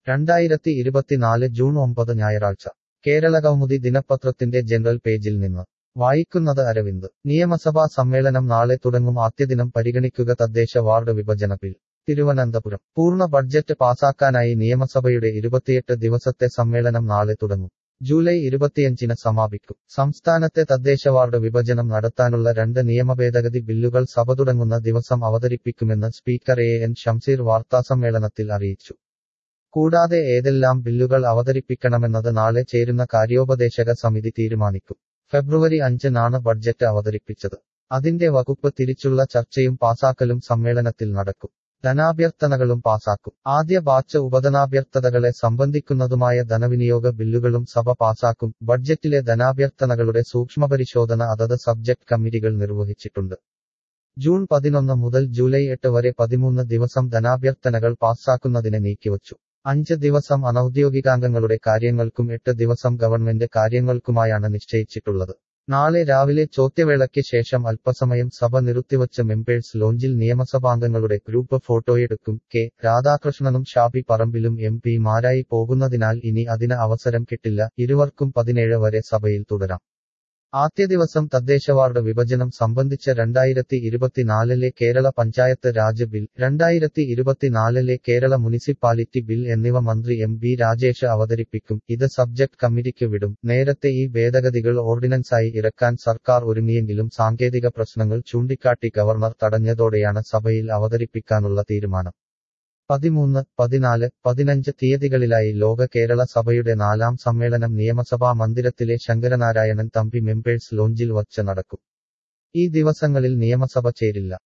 രണ്ടായിരത്തി ഇരുപത്തിനാല് ജൂൺ ഒമ്പത് ഞായറാഴ്ച കേരളകൗമുദി ദിനപത്രത്തിന്റെ ജനറൽ പേജിൽ നിന്ന് വായിക്കുന്നത് അരവിന്ദ് നിയമസഭാ സമ്മേളനം നാളെ തുടങ്ങും ആദ്യദിനം പരിഗണിക്കുക തദ്ദേശ വാർഡ് വിഭജന ബിൽ തിരുവനന്തപുരം പൂർണ്ണ ബഡ്ജറ്റ് പാസാക്കാനായി നിയമസഭയുടെ ഇരുപത്തിയെട്ട് ദിവസത്തെ സമ്മേളനം നാളെ തുടങ്ങും ജൂലൈ ഇരുപത്തിയഞ്ചിന് സമാപിക്കും സംസ്ഥാനത്തെ തദ്ദേശ വാർഡ് വിഭജനം നടത്താനുള്ള രണ്ട് നിയമഭേദഗതി ബില്ലുകൾ സഭ തുടങ്ങുന്ന ദിവസം അവതരിപ്പിക്കുമെന്ന് സ്പീക്കർ എ എൻ ഷംസീർ വാർത്താസമ്മേളനത്തിൽ അറിയിച്ചു കൂടാതെ ഏതെല്ലാം ബില്ലുകൾ അവതരിപ്പിക്കണമെന്നത് നാളെ ചേരുന്ന കാര്യോപദേശക സമിതി തീരുമാനിക്കും ഫെബ്രുവരി അഞ്ചിനാണ് ബഡ്ജറ്റ് അവതരിപ്പിച്ചത് അതിന്റെ വകുപ്പ് തിരിച്ചുള്ള ചർച്ചയും പാസാക്കലും സമ്മേളനത്തിൽ നടക്കും ധനാഭ്യർത്ഥനകളും പാസാക്കും ആദ്യ ബാച്ച് ഉപധനാഭ്യർത്ഥനകളെ സംബന്ധിക്കുന്നതുമായ ധനവിനിയോഗ ബില്ലുകളും സഭ പാസാക്കും ബഡ്ജറ്റിലെ ധനാഭ്യർത്ഥനകളുടെ സൂക്ഷ്മപരിശോധന അതത് സബ്ജക്ട് കമ്മിറ്റികൾ നിർവഹിച്ചിട്ടുണ്ട് ജൂൺ പതിനൊന്ന് മുതൽ ജൂലൈ എട്ട് വരെ പതിമൂന്ന് ദിവസം ധനാഭ്യർത്ഥനകൾ പാസാക്കുന്നതിന് നീക്കിവച്ചു അഞ്ച് ദിവസം അനൌദ്യോഗികാംഗങ്ങളുടെ കാര്യങ്ങൾക്കും എട്ട് ദിവസം ഗവൺമെന്റ് കാര്യങ്ങൾക്കുമായാണ് നിശ്ചയിച്ചിട്ടുള്ളത് നാളെ രാവിലെ ചോദ്യവേളയ്ക്ക് ശേഷം അല്പസമയം സഭ നിർത്തിവച്ച മെമ്പേഴ്സ് ലോഞ്ചിൽ നിയമസഭാംഗങ്ങളുടെ ഗ്രൂപ്പ് ഫോട്ടോയെടുക്കും കെ രാധാകൃഷ്ണനും ഷാബി പറമ്പിലും എം പിമാരായി പോകുന്നതിനാൽ ഇനി അതിന് അവസരം കിട്ടില്ല ഇരുവർക്കും പതിനേഴ് വരെ സഭയിൽ തുടരാം ആദ്യ ദിവസം തദ്ദേശ വാർഡ് വിഭജനം സംബന്ധിച്ച രണ്ടായിരത്തി ഇരുപത്തിനാലിലെ കേരള പഞ്ചായത്ത് രാജ് ബിൽ രണ്ടായിരത്തി ഇരുപത്തിനാലിലെ കേരള മുനിസിപ്പാലിറ്റി ബിൽ എന്നിവ മന്ത്രി എം ബി രാജേഷ് അവതരിപ്പിക്കും ഇത് സബ്ജക്ട് കമ്മിറ്റിക്ക് വിടും നേരത്തെ ഈ ഭേദഗതികൾ ഓർഡിനൻസായി ഇറക്കാൻ സർക്കാർ ഒരുങ്ങിയെങ്കിലും സാങ്കേതിക പ്രശ്നങ്ങൾ ചൂണ്ടിക്കാട്ടി ഗവർണർ തടഞ്ഞതോടെയാണ് സഭയിൽ അവതരിപ്പിക്കാനുള്ള തീരുമാനം പതിമൂന്ന് പതിനാല് പതിനഞ്ച് തീയതികളിലായി ലോക കേരള സഭയുടെ നാലാം സമ്മേളനം നിയമസഭാ മന്ദിരത്തിലെ ശങ്കരനാരായണൻ തമ്പി മെമ്പേഴ്സ് ലോഞ്ചിൽ വച്ച് നടക്കും ഈ ദിവസങ്ങളിൽ നിയമസഭ ചേരില്ല